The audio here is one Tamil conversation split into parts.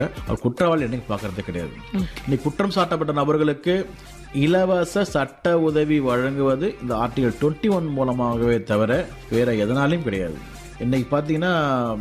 அவர் குற்றவாளி என்னைக்கு பார்க்கறது கிடையாது இன்னைக்கு குற்றம் சாட்டப்பட்ட நபர்களுக்கு இலவச சட்ட உதவி வழங்குவது இந்த ஆர்டிகல் டுவெண்ட்டி ஒன் மூலமாகவே தவிர வேற எதனாலையும் கிடையாது இன்னைக்கு பார்த்தீங்கன்னா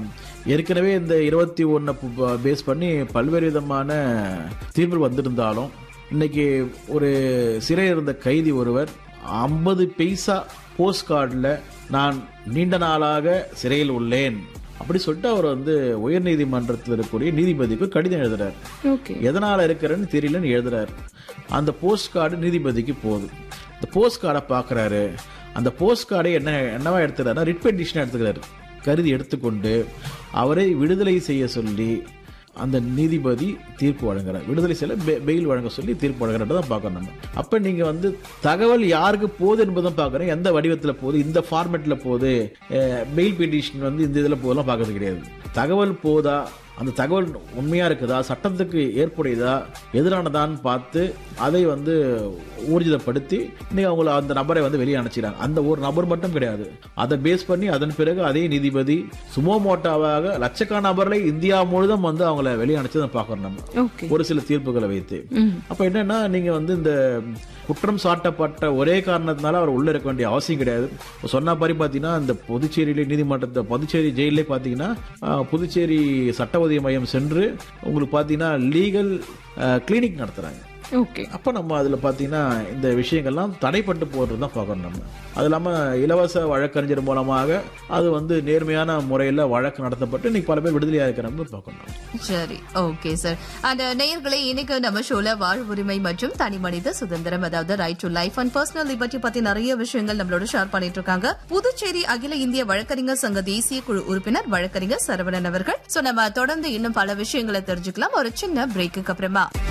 ஏற்கனவே இந்த இருபத்தி ஒன்னை பேஸ் பண்ணி பல்வேறு விதமான தீர்ப்பு வந்திருந்தாலும் இன்னைக்கு ஒரு சிறையில் இருந்த கைதி ஒருவர் ஐம்பது பைசா போஸ்ட் கார்டில் நான் நீண்ட நாளாக சிறையில் உள்ளேன் அப்படி சொல்லிட்டு அவர் வந்து உயர்நீதிமன்றத்தில் இருக்கக்கூடிய நீதிபதிக்கு கடிதம் எழுதுறாரு ஓகே எதனால இருக்கிறேன்னு தெரியலன்னு எழுதுறாரு அந்த போஸ்ட் கார்டு நீதிபதிக்கு போகுது இந்த போஸ்ட் கார்டை பார்க்குறாரு அந்த போஸ்ட் கார்டை என்ன என்னவா எடுத்துக்கிறாருன்னா ரிட் பெட்டிஷன் எடுத்துக்கிறாரு கருதி எடுத்துக்கொண்டு அவரை விடுதலை செய்ய சொல்லி அந்த நீதிபதி தீர்ப்பு வழங்குறார் விடுதலை செய்ய பெ- பெயில் வழங்க சொல்லி தீர்ப்பு வழங்குறத தான் பார்க்கணும் நம்ம அப்ப நீங்க வந்து தகவல் யாருக்கு போகுது என்பதும் பார்க்கணும் எந்த வடிவத்துல போகுது இந்த ஃபார்மேட்ல போகுது பெயில் பெட்டிஷன் வந்து இந்த இதுல போதெல்லாம் பார்க்கறது கிடையாது தகவல் போதா அந்த தகவல் உண்மையா இருக்குதா சட்டத்துக்கு ஏற்புடையதா எதிரானதான்னு பார்த்து அதை வந்து ஊர்ஜிதப்படுத்தி இன்னைக்கு அவங்கள அந்த நபரை வந்து வெளியே அனுப்பிச்சிடாங்க அந்த ஒரு நபர் மட்டும் கிடையாது அதை பேஸ் பண்ணி அதன் பிறகு அதே நீதிபதி சுமோமோட்டாவாக லட்சக்கணக்கான நபர்களை இந்தியா முழுதும் வந்து அவங்கள வெளியே அனுப்பிச்சதை பார்க்கறோம் நம்ம ஓகே ஒரு சில தீர்ப்புகளை வைத்து அப்ப என்னன்னா நீங்க வந்து இந்த குற்றம் சாட்டப்பட்ட ஒரே காரணத்தினால அவர் உள்ள இருக்க வேண்டிய அவசியம் கிடையாது இப்ப சொன்ன மாதிரி பாத்தீங்கன்னா இந்த புதுச்சேரியிலே நீதிமன்றத்தை புதுச்சேரி ஜெயிலே பாத்தீங்கன்னா ஆஹ், புதுச்சேரி சட்ட உதவி மையம் சென்று உங்களுக்கு பாத்தீங்கன்னா லீகல் கிளினிக் நடத்துறாங்க ஓகே அப்ப நம்ம அதுல பாத்தீங்கன்னா இந்த விஷயங்கள்லாம் தடைப்பட்டு போறது தான் பார்க்கணும் நம்ம அது இல்லாம இலவச வழக்கறிஞர் மூலமாக அது வந்து நேர்மையான முறையில வழக்கு நடத்தப்பட்டு இன்னைக்கு பல பேர் விடுதலையா இருக்கிறாங்க பார்க்கணும் சரி ஓகே சார் அந்த நேயர்களை இன்னைக்கு நம்ம ஷோல வாழ்வுரிமை மற்றும் தனி மனித சுதந்திரம் அதாவது right to life and personal liberty பத்தி நிறைய விஷயங்கள் நம்மளோட ஷேர் பண்ணிட்டு இருக்காங்க புதுச்சேரி அகில இந்திய வழக்கறிஞர் சங்க தேசிய குழு உறுப்பினர் வழக்கறிஞர் சரவணன் அவர்கள் சோ நம்ம தொடர்ந்து இன்னும் பல விஷயங்களை தெரிஞ்சுக்கலாம் ஒரு சின்ன பிரேக்குக்கு அப்புறமா